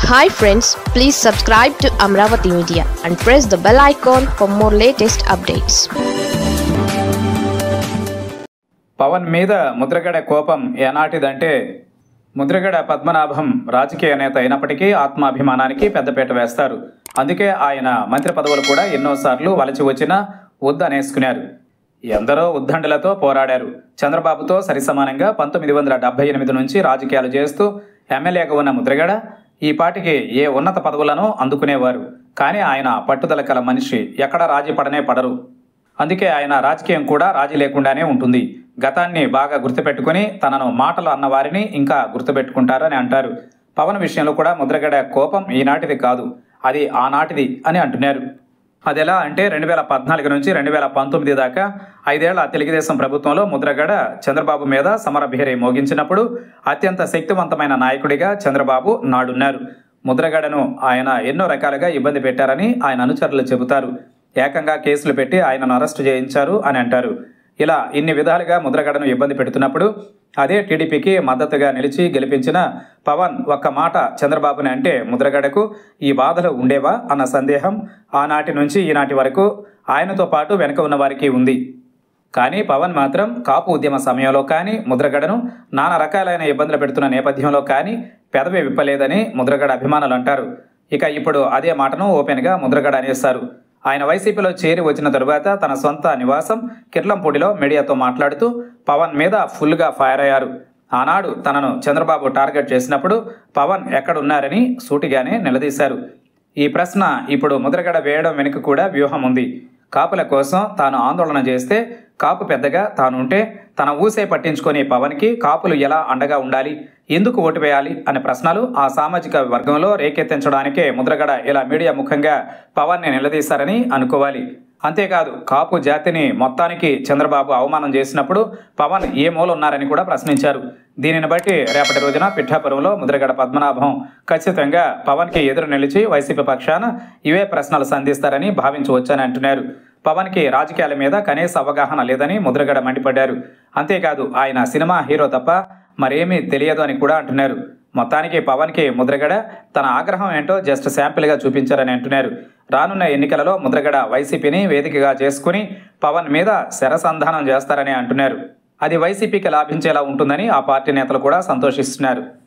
hi friends please subscribe to Amaravati media and press the bell icon for more latest updates Pavan మీద ముద్రగడ కోపం ఏనాటిదంటే ముద్రగడ పద్మనాభం రాజకీయ నేత అయినప్పటికీ ఆత్మాభిమానానికి పెద్దపీట వేస్తారు అందుకే ఆయన మంత్రి పదవులు కూడా ఎన్నోసార్లు వలచి వచ్చినా వద్దనేసుకున్నారు ఎందరో ఉద్దండులతో పోరాడారు చంద్రబాబుతో సరిసమానంగా పంతొమ్మిది వందల డెబ్బై ఎనిమిది నుంచి రాజకీయాలు చేస్తూ ఎమ్మెల్యేగా ఉన్న ముద్రగడ ఈ పాటికి ఏ ఉన్నత పదవులను అందుకునేవారు కానీ ఆయన పట్టుదల కల మనిషి ఎక్కడ రాజీ పడనే పడరు అందుకే ఆయన రాజకీయం కూడా రాజీ లేకుండానే ఉంటుంది గతాన్ని బాగా గుర్తుపెట్టుకుని తనను మాటలు అన్న వారిని ఇంకా గుర్తుపెట్టుకుంటారు అని అంటారు పవన్ విషయంలో కూడా ముద్రగడ కోపం ఈనాటిది కాదు అది ఆనాటిది అని అంటున్నారు అది ఎలా అంటే రెండు వేల పద్నాలుగు నుంచి రెండు వేల పంతొమ్మిది దాకా ఐదేళ్ల తెలుగుదేశం ప్రభుత్వంలో ముద్రగడ చంద్రబాబు మీద సమరభేరి మోగించినప్పుడు అత్యంత శక్తివంతమైన నాయకుడిగా చంద్రబాబు నాడున్నారు ముద్రగడను ఆయన ఎన్నో రకాలుగా ఇబ్బంది పెట్టారని ఆయన అనుచరులు చెబుతారు ఏకంగా కేసులు పెట్టి ఆయనను అరెస్టు చేయించారు అని అంటారు ఇలా ఇన్ని విధాలుగా ముద్రగడను ఇబ్బంది పెడుతున్నప్పుడు అదే టీడీపీకి మద్దతుగా నిలిచి గెలిపించిన పవన్ ఒక్క మాట చంద్రబాబుని అంటే ముద్రగడకు ఈ బాధలు ఉండేవా అన్న సందేహం ఆనాటి నుంచి ఈనాటి వరకు ఆయనతో పాటు వెనక ఉన్న వారికి ఉంది కానీ పవన్ మాత్రం కాపు ఉద్యమ సమయంలో కానీ ముద్రగడను నానా రకాలైన ఇబ్బందులు పెడుతున్న నేపథ్యంలో కానీ పెదవి విప్పలేదని ముద్రగడ అభిమానులు అంటారు ఇక ఇప్పుడు అదే మాటను ఓపెన్గా ముద్రగడ అనేస్తారు ఆయన వైసీపీలో చేరి వచ్చిన తరువాత తన సొంత నివాసం కిర్లంపూడిలో మీడియాతో మాట్లాడుతూ పవన్ మీద ఫుల్గా ఫైర్ అయ్యారు ఆనాడు తనను చంద్రబాబు టార్గెట్ చేసినప్పుడు పవన్ ఎక్కడున్నారని సూటిగానే నిలదీశారు ఈ ప్రశ్న ఇప్పుడు ముద్రగడ వేయడం వెనుక కూడా వ్యూహం ఉంది కాపుల కోసం తాను ఆందోళన చేస్తే కాపు పెద్దగా తాను ఉంటే తన ఊసే పట్టించుకొని పవన్కి కాపులు ఎలా అండగా ఉండాలి ఎందుకు ఓటు వేయాలి అనే ప్రశ్నలు ఆ సామాజిక వర్గంలో రేకెత్తించడానికే ముద్రగడ ఇలా మీడియా ముఖంగా పవన్ని నిలదీశారని అనుకోవాలి అంతేకాదు కాపు జాతిని మొత్తానికి చంద్రబాబు అవమానం చేసినప్పుడు పవన్ ఏ మూల ఉన్నారని కూడా ప్రశ్నించారు దీనిని బట్టి రేపటి రోజున పిఠాపురంలో ముద్రగడ పద్మనాభం ఖచ్చితంగా పవన్కి ఎదురు నిలిచి వైసీపీ పక్షాన ఇవే ప్రశ్నలు సంధిస్తారని భావించవచ్చని అంటున్నారు పవన్కి రాజకీయాల మీద కనీస అవగాహన లేదని ముద్రగడ మండిపడ్డారు అంతేకాదు ఆయన సినిమా హీరో తప్ప మరేమీ తెలియదు అని కూడా అంటున్నారు మొత్తానికి పవన్కి ముద్రగడ తన ఆగ్రహం ఏంటో జస్ట్ శాంపిల్గా చూపించారని అంటున్నారు రానున్న ఎన్నికలలో ముద్రగడ వైసీపీని వేదికగా చేసుకుని పవన్ మీద శరసంధానం చేస్తారని అంటున్నారు అది వైసీపీకి లాభించేలా ఉంటుందని ఆ పార్టీ నేతలు కూడా సంతోషిస్తున్నారు